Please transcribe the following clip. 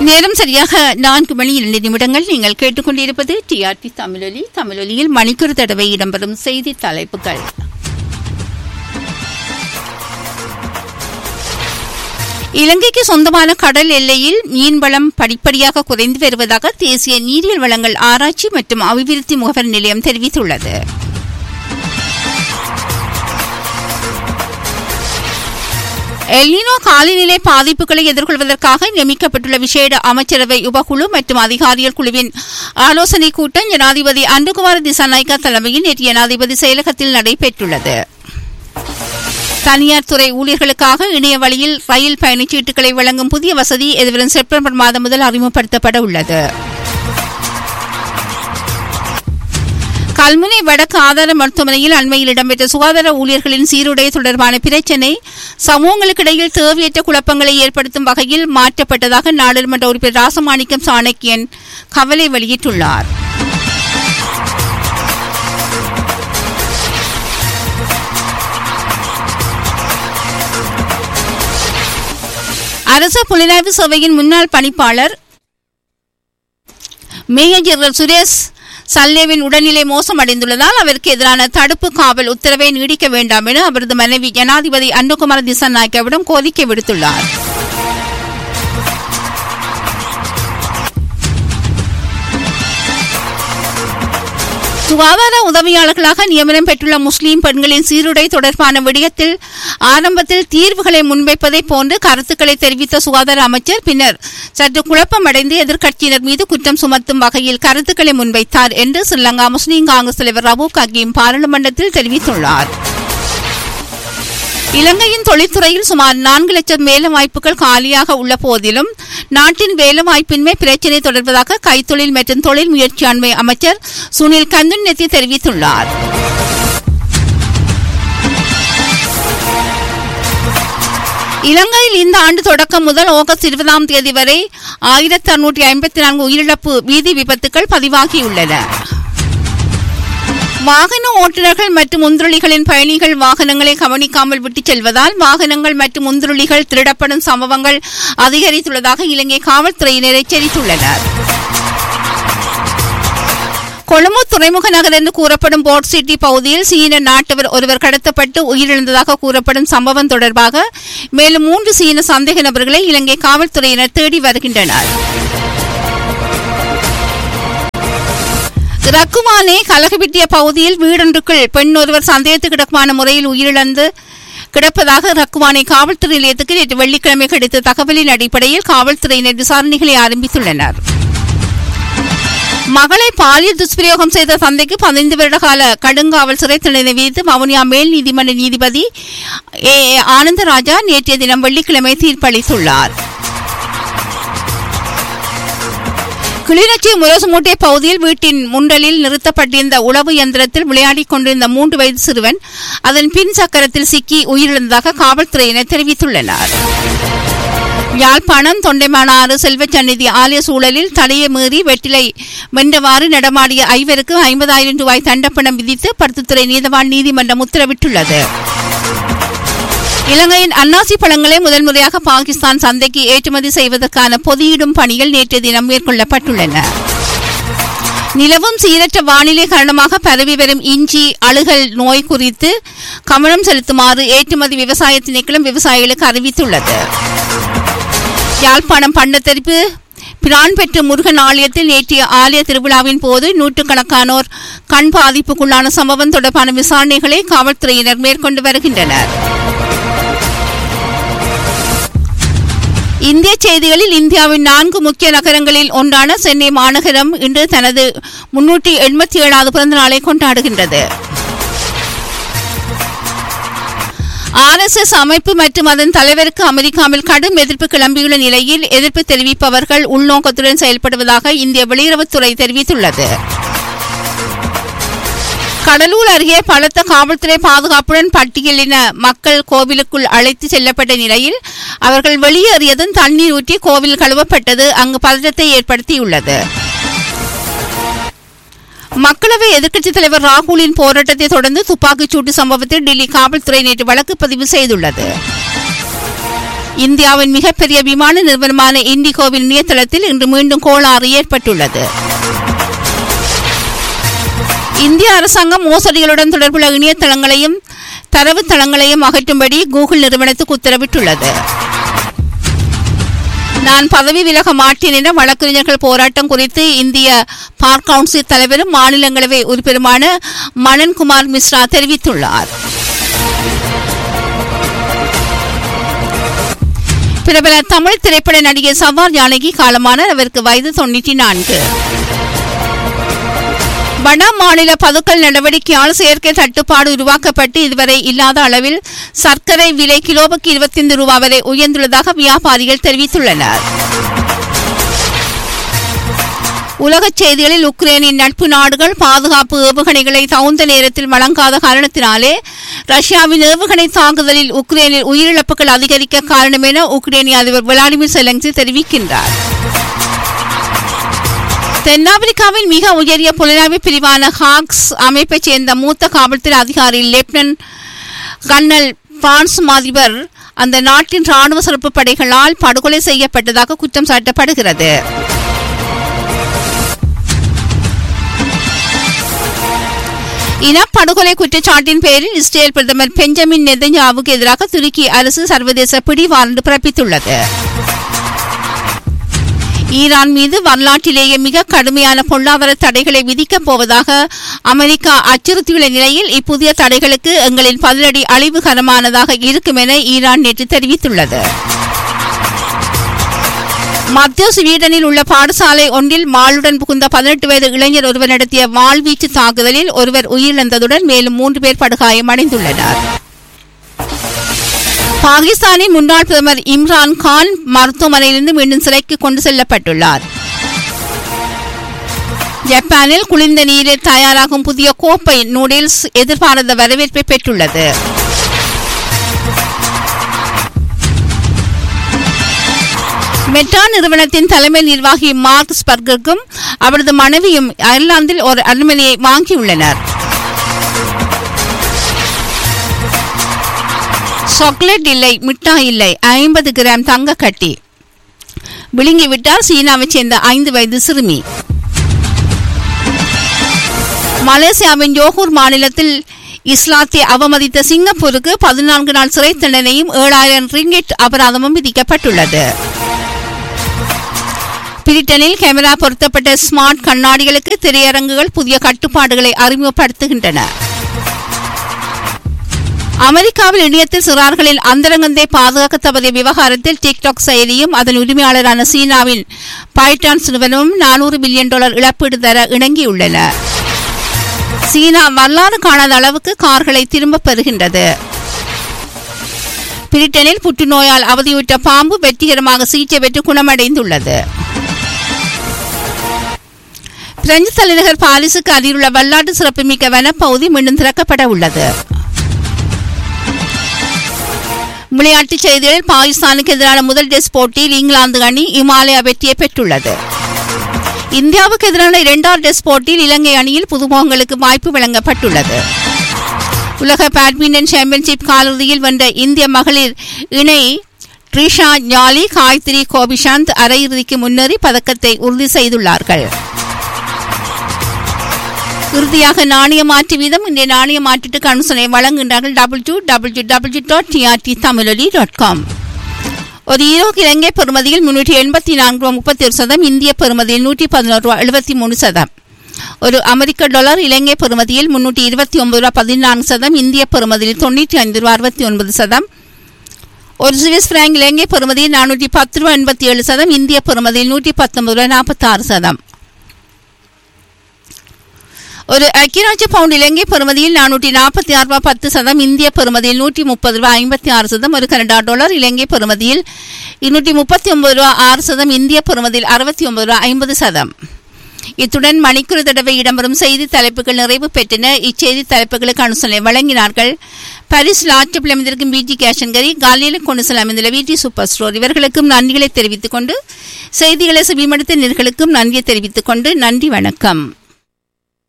நேரம் சரியாக நான்கு மணி இரண்டு நிமிடங்கள் நீங்கள் கேட்டுக்கொண்டிருப்பது டிஆர்டி தமிழொலி தமிழொலியில் மணிக்கூர் தடவை இடம்பெறும் செய்தி தலைப்புகள் இலங்கைக்கு சொந்தமான கடல் எல்லையில் மீன்வளம் படிப்படியாக குறைந்து வருவதாக தேசிய நீரியல் வளங்கள் ஆராய்ச்சி மற்றும் அபிவிருத்தி முகவர் நிலையம் தெரிவித்துள்ளது எல்னினோ காலநிலை பாதிப்புகளை எதிர்கொள்வதற்காக நியமிக்கப்பட்டுள்ள விசேட அமைச்சரவை உபகுழு மற்றும் அதிகாரிகள் குழுவின் ஆலோசனைக் கூட்டம் ஜனாதிபதி அன்புகுமார் திசாநாயக்கா தலைமையில் நேற்று ஜனாதிபதி செயலகத்தில் நடைபெற்றுள்ளது தனியார் துறை ஊழியர்களுக்காக இணைய வழியில் ரயில் பயணச்சீட்டுகளை வழங்கும் புதிய வசதி எதிர்வரும் செப்டம்பர் மாதம் முதல் அறிமுகப்படுத்தப்பட உள்ளது கல்முனை வடக்கு ஆதார மருத்துவமனையில் அண்மையில் இடம்பெற்ற சுகாதார ஊழியர்களின் சீருடை தொடர்பான பிரச்சினை சமூகங்களுக்கிடையில் தேவையற்ற குழப்பங்களை ஏற்படுத்தும் வகையில் மாற்றப்பட்டதாக நாடாளுமன்ற உறுப்பினர் ராசமாணிக்கம் சாணக்கியன் கவலை வெளியிட்டுள்ளார் அரசு புலனாய்வு சேவையின் முன்னாள் பணிப்பாளர் மேயர் ஜெனரல் சுரேஷ் சல்லேவின் உடல்நிலை மோசமடைந்துள்ளதால் அவருக்கு எதிரான தடுப்பு காவல் உத்தரவை நீடிக்க வேண்டாம் என அவரது மனைவி ஜனாதிபதி அன்புகுமார் திசாநாயக்கவிடம் கோரிக்கை விடுத்துள்ளார் சுகாதார உதவியாளர்களாக நியமனம் பெற்றுள்ள முஸ்லீம் பெண்களின் சீருடை தொடர்பான விடயத்தில் ஆரம்பத்தில் தீர்வுகளை முன்வைப்பதை போன்று கருத்துக்களை தெரிவித்த சுகாதார அமைச்சர் பின்னர் சற்று குழப்பமடைந்து எதிர்க்கட்சியினர் மீது குற்றம் சுமத்தும் வகையில் கருத்துக்களை முன்வைத்தார் என்று ஸ்ரீலங்கா முஸ்லீம் காங்கிரஸ் தலைவர் ரவூக் ஹக்கீம் பாராளுமன்றத்தில் தெரிவித்துள்ளார் இலங்கையின் தொழில்துறையில் சுமார் நான்கு லட்சம் வேலை வாய்ப்புகள் காலியாக உள்ள போதிலும் நாட்டின் வேலை வாய்ப்பின்மை பிரச்சினை தொடர்வதாக கைத்தொழில் மற்றும் தொழில் முயற்சியாண்மை அமைச்சர் சுனில் கந்துன்னெத்தி தெரிவித்துள்ளார் இலங்கையில் இந்த ஆண்டு தொடக்கம் முதல் ஆகஸ்ட் இருபதாம் தேதி வரை ஆயிரத்தி அறுநூற்றி ஐம்பத்தி நான்கு உயிரிழப்பு வீதி விபத்துகள் பதிவாகியுள்ளன வாகன ஓட்டுநர்கள் மற்றும் முந்துருளிகளின் பயணிகள் வாகனங்களை கவனிக்காமல் விட்டுச் செல்வதால் வாகனங்கள் மற்றும் முந்துருளிகள் திருடப்படும் சம்பவங்கள் அதிகரித்துள்ளதாக இலங்கை காவல்துறையினர் எச்சரித்துள்ளனர் கொழும்பு துறைமுக நகர் என்று கூறப்படும் போர்ட் சிட்டி பகுதியில் சீன நாட்டவர் ஒருவர் கடத்தப்பட்டு உயிரிழந்ததாக கூறப்படும் சம்பவம் தொடர்பாக மேலும் மூன்று சீன சந்தேக நபர்களை இலங்கை காவல்துறையினர் தேடி வருகின்றனர் ரக்குவானே கலகவிட்டிய பகுதியில் வீடொன்றுக்குள் பெண் ஒருவர் சந்தேகத்துக்கிடமான முறையில் உயிரிழந்து கிடப்பதாக ரக்குவானை காவல்துறை நிலையத்துக்கு நேற்று வெள்ளிக்கிழமை கிடைத்த தகவலின் அடிப்படையில் காவல்துறையினர் விசாரணைகளை ஆரம்பித்துள்ளனர் மகளை பாலியல் துஷ்பிரயோகம் செய்த தந்தைக்கு பதினைந்து வருட கால கடுங்காவல் சிறை தண்டனை விதித்து வவுனியா மேல் நீதிமன்ற நீதிபதி ஏ ஆனந்தராஜா நேற்றைய தினம் வெள்ளிக்கிழமை தீர்ப்பளித்துள்ளார் கிளிநொச்சி முரசுமூட்டை பகுதியில் வீட்டின் முண்டலில் நிறுத்தப்பட்டிருந்த உளவு இயந்திரத்தில் விளையாடிக் கொண்டிருந்த மூன்று வயது சிறுவன் அதன் பின் சக்கரத்தில் சிக்கி உயிரிழந்ததாக காவல்துறையினர் தெரிவித்துள்ளனர் யாழ்ப்பாணம் தொண்டைமானாறு செல்வச்சந்நிதி ஆலய சூழலில் தடையை மீறி வெட்டிலை வென்றவாறு நடமாடிய ஐவருக்கு ஐம்பதாயிரம் ரூபாய் தண்டப்பணம் விதித்து பருத்துத்துறை நீதவான் நீதிமன்றம் உத்தரவிட்டுள்ளது இலங்கையின் அன்னாசி பழங்களை முதல் முறையாக பாகிஸ்தான் சந்தைக்கு ஏற்றுமதி செய்வதற்கான பொதியிடும் பணிகள் நேற்றைய தினம் மேற்கொள்ளப்பட்டுள்ளன நிலவும் சீரற்ற வானிலை காரணமாக பரவி வரும் இஞ்சி அழுகல் நோய் குறித்து கவனம் செலுத்துமாறு ஏற்றுமதி விவசாய திணைக்களம் விவசாயிகளுக்கு அறிவித்துள்ளது யாழ்ப்பாணம் பண்டத்தரிப்பு பிரான் பெற்ற முருகன் ஆலயத்தில் நேற்றைய ஆலய திருவிழாவின் போது நூற்றுக்கணக்கானோர் கண் பாதிப்புக்குள்ளான சம்பவம் தொடர்பான விசாரணைகளை காவல்துறையினர் மேற்கொண்டு வருகின்றனர் இந்திய செய்திகளில் இந்தியாவின் நான்கு முக்கிய நகரங்களில் ஒன்றான சென்னை மாநகரம் இன்று தனது முன்னூற்றி எண்பத்தி ஏழாவது பிறந்த நாளை கொண்டாடுகின்றது ஆர்எஸ்எஸ் அமைப்பு மற்றும் அதன் தலைவருக்கு அமெரிக்காவில் கடும் எதிர்ப்பு கிளம்பியுள்ள நிலையில் எதிர்ப்பு தெரிவிப்பவர்கள் உள்நோக்கத்துடன் செயல்படுவதாக இந்திய வெளியுறவுத்துறை தெரிவித்துள்ளது கடலூர் அருகே பலத்த காவல்துறை பாதுகாப்புடன் பட்டியலின மக்கள் கோவிலுக்குள் அழைத்து செல்லப்பட்ட நிலையில் அவர்கள் வெளியேறியதும் தண்ணீர் ஊற்றி கோவில் கழுவப்பட்டது அங்கு பதற்றத்தை ஏற்படுத்தியுள்ளது மக்களவை எதிர்க்கட்சித் தலைவர் ராகுலின் போராட்டத்தை தொடர்ந்து துப்பாக்கிச் சூட்டு சம்பவத்தில் டெல்லி காவல்துறை நேற்று வழக்கு பதிவு செய்துள்ளது இந்தியாவின் மிகப்பெரிய விமான நிறுவனமான இண்டிகோவின் இணையதளத்தில் இன்று மீண்டும் கோளாறு ஏற்பட்டுள்ளது இந்திய அரசாங்கம் மோசடிகளுடன் தொடர்புள்ள இணையதளங்களையும் தரவுத்தளங்களையும் அகற்றும்படி கூகுள் நிறுவனத்துக்கு உத்தரவிட்டுள்ளது நான் பதவி விலக மாட்டேன் என வழக்கறிஞர்கள் போராட்டம் குறித்து இந்திய பார் கவுன்சில் தலைவரும் மாநிலங்களவை உறுப்பினருமான மனன்குமார் மிஸ்ரா தெரிவித்துள்ளார் பிரபல தமிழ் திரைப்பட நடிகை சவார் ஜானகி காலமானார் அவருக்கு வயது தொண்ணூற்றி நான்கு வட மாநில பதுக்கல் நடவடிக்கையால் செயற்கை தட்டுப்பாடு உருவாக்கப்பட்டு இதுவரை இல்லாத அளவில் சர்க்கரை விலை கிலோவுக்கு இருபத்தைந்து ரூபாய் வரை உயர்ந்துள்ளதாக வியாபாரிகள் தெரிவித்துள்ளனர் உலகச் செய்திகளில் உக்ரைனின் நட்பு நாடுகள் பாதுகாப்பு ஏவுகணைகளை தகுந்த நேரத்தில் வழங்காத காரணத்தினாலே ரஷ்யாவின் ஏவுகணை தாக்குதலில் உக்ரைனில் உயிரிழப்புகள் அதிகரிக்க காரணம் என உக்ரைனிய அதிபர் விளாடிமிர் செலங்சி தெரிவிக்கின்றார் தென்னாப்பிரிக்காவின் மிக உயரிய புலனாய்வு பிரிவான ஹாக்ஸ் அமைப்பைச் சேர்ந்த மூத்த காவல்துறை அதிகாரி லெப்டினன்ட் கர்னல் பிரான்ஸ் மாதிபர் அந்த நாட்டின் ராணுவ சிறப்பு படைகளால் படுகொலை செய்யப்பட்டதாக குற்றம் சாட்டப்படுகிறது இனப்படுகொலை குற்றச்சாட்டின் பேரில் இஸ்ரேல் பிரதமர் பெஞ்சமின் நெதன்யாவுக்கு எதிராக துருக்கி அரசு சர்வதேச பிடி வாரண்ட் பிறப்பித்துள்ளது ஈரான் மீது வரலாற்றிலேயே மிக கடுமையான பொருளாதார தடைகளை விதிக்கப் போவதாக அமெரிக்கா அச்சுறுத்தியுள்ள நிலையில் இப்புதிய தடைகளுக்கு எங்களின் பதிலடி அழிவுகரமானதாக இருக்கும் என ஈரான் நேற்று தெரிவித்துள்ளது மத்திய ஸ்வீடனில் உள்ள பாடசாலை ஒன்றில் மாளுடன் புகுந்த பதினெட்டு வயது இளைஞர் ஒருவர் நடத்திய வாழ்வீச்சு தாக்குதலில் ஒருவர் உயிரிழந்ததுடன் மேலும் மூன்று பேர் படுகாயமடைந்துள்ளனர் பாகிஸ்தானின் முன்னாள் பிரதமர் இம்ரான் கான் மருத்துவமனையிலிருந்து மீண்டும் சிறைக்கு கொண்டு செல்லப்பட்டுள்ளார் ஜப்பானில் குளிர்ந்த நீரில் தயாராகும் புதிய கோப்பை நூடில்ஸ் எதிர்பாராத வரவேற்பை பெற்றுள்ளது மெட்ரா நிறுவனத்தின் தலைமை நிர்வாகி மார்க் ஸ்பர்கருக்கும் அவரது மனைவியும் அயர்லாந்தில் ஒரு அரண்மனையை வாங்கியுள்ளனர் சாக்லேட் இல்லை மிட்டாய் இல்லை ஐம்பது கிராம் தங்க கட்டி விழுங்கிவிட்டார் சீனாவைச் சேர்ந்த ஐந்து வயது சிறுமி மலேசியாவின் ஜோகூர் மாநிலத்தில் இஸ்லாத்தை அவமதித்த சிங்கப்பூருக்கு பதினான்கு நாள் சிறை தண்டனையும் ஏழாயிரம் ரிங்கெட் அபராதமும் விதிக்கப்பட்டுள்ளது பிரிட்டனில் கேமரா பொருத்தப்பட்ட ஸ்மார்ட் கண்ணாடிகளுக்கு திரையரங்குகள் புதிய கட்டுப்பாடுகளை அறிமுகப்படுத்துகின்றன அமெரிக்காவில் இணையத்தில் சிறார்களின் அந்தரங்கத்தை பாதுகாக்க தவறிய விவகாரத்தில் டிக்டாக் செயலியும் அதன் உரிமையாளரான சீனாவின் பைட்டான்ஸ் நிறுவனமும் நானூறு பில்லியன் டாலர் இழப்பீடு தர இணங்கியுள்ளன சீனா வரலாறு காணாத அளவுக்கு கார்களை திரும்பப் பெறுகின்றது பிரிட்டனில் புற்றுநோயால் அவதியுற்ற பாம்பு வெற்றிகரமாக சிகிச்சை பெற்று குணமடைந்துள்ளது பிரெஞ்சு தலைநகர் பாரிஸுக்கு அருகிலுள்ள வரலாற்று சிறப்புமிக்க வனப்பகுதி மீண்டும் திறக்கப்பட உள்ளது விளையாட்டுச் செய்திகளில் பாகிஸ்தானுக்கு எதிரான முதல் டெஸ்ட் போட்டியில் இங்கிலாந்து அணி இமாலயா வெற்றியை பெற்றுள்ளது இந்தியாவுக்கு எதிரான இரண்டாவது டெஸ்ட் போட்டியில் இலங்கை அணியில் புதுமுகங்களுக்கு வாய்ப்பு வழங்கப்பட்டுள்ளது உலக பேட்மிண்டன் சாம்பியன்ஷிப் காலிறுதியில் வென்ற இந்திய மகளிர் இணை ட்ரிஷா ஞாலி காயத்ரி கோபிசாந்த் அரையிறுதிக்கு முன்னேறி பதக்கத்தை உறுதி செய்துள்ளார்கள் இறுதியாக நாணய மாற்று வீதம் இன்றைய நாணய மாற்றீட்டுக்கு அனுசரணை வழங்குகின்றார்கள் double two double two double two dot TRT Thamizholi dot com ஒரு ஈரோக்கு இலங்கை பெறுமதியில் முன்னூற்றி எண்பத்தி நான்கு ரூபா முப்பத்தி ஒரு சதம் இந்திய பெறுமதியில் நூற்றி பதினோரு ரூபா எழுபத்தி மூணு சதம் ஒரு அமெரிக்க டாலர் இலங்கை பெறுமதியில் முன்னூற்றி இருபத்தி ஒன்பது ரூபா பதினான்கு சதம் இந்திய பெறுமதியில் தொண்ணூற்றி ஐந்து ரூபா அறுபத்தி ஒன்பது சதம் ஒரு சுவிஸ் பிராங்க் இலங்கை பெறுமதியில் நானூற்றி பத்து ரூபா எண்பத்தி ஏழு சதம் இந்திய பெறுமதியில் நூற்றி பத்தொன்பது ரூபா நாற்பத்தாறு சதம் ஒரு ஐக்கியராஜ்ய பவுண்ட் இலங்கை பெறுமதியில் நானூற்றி நாற்பத்தி ஆறு ரூபாய் பத்து சதம் இந்திய பெறுமதியில் நூற்றி முப்பது ரூபாய் ஐம்பத்தி ஆறு சதம் ஒரு கனடா டாலர் இலங்கை பெறுமதியில் இருநூற்றி முப்பத்தி ஒன்பது ரூபாய் ஆறு சதம் இந்திய பெறுமதியில் அறுபத்தி ஒன்பது ரூபாய் ஐம்பது சதம் இத்துடன் மணிக்குறு தடவை இடம்பெறும் செய்தி தலைப்புகள் நிறைவு பெற்றன இச்செய்தி தலைப்புகளுக்கு அனுசரணை வழங்கினார்கள் பரிசில் ஆற்றப்பில் அமைந்திருக்கும் பிடி கேஷன்கரி காலியில் கொண்டு செல்ல அமைந்துள்ள விடி சூப்பர் ஸ்டோர் இவர்களுக்கும் நன்றிகளை தெரிவித்துக் கொண்டு செய்திகளை செவிமடுத்த நேர்களுக்கும் நன்றியை தெரிவித்துக் கொண்டு நன்றி வணக்கம்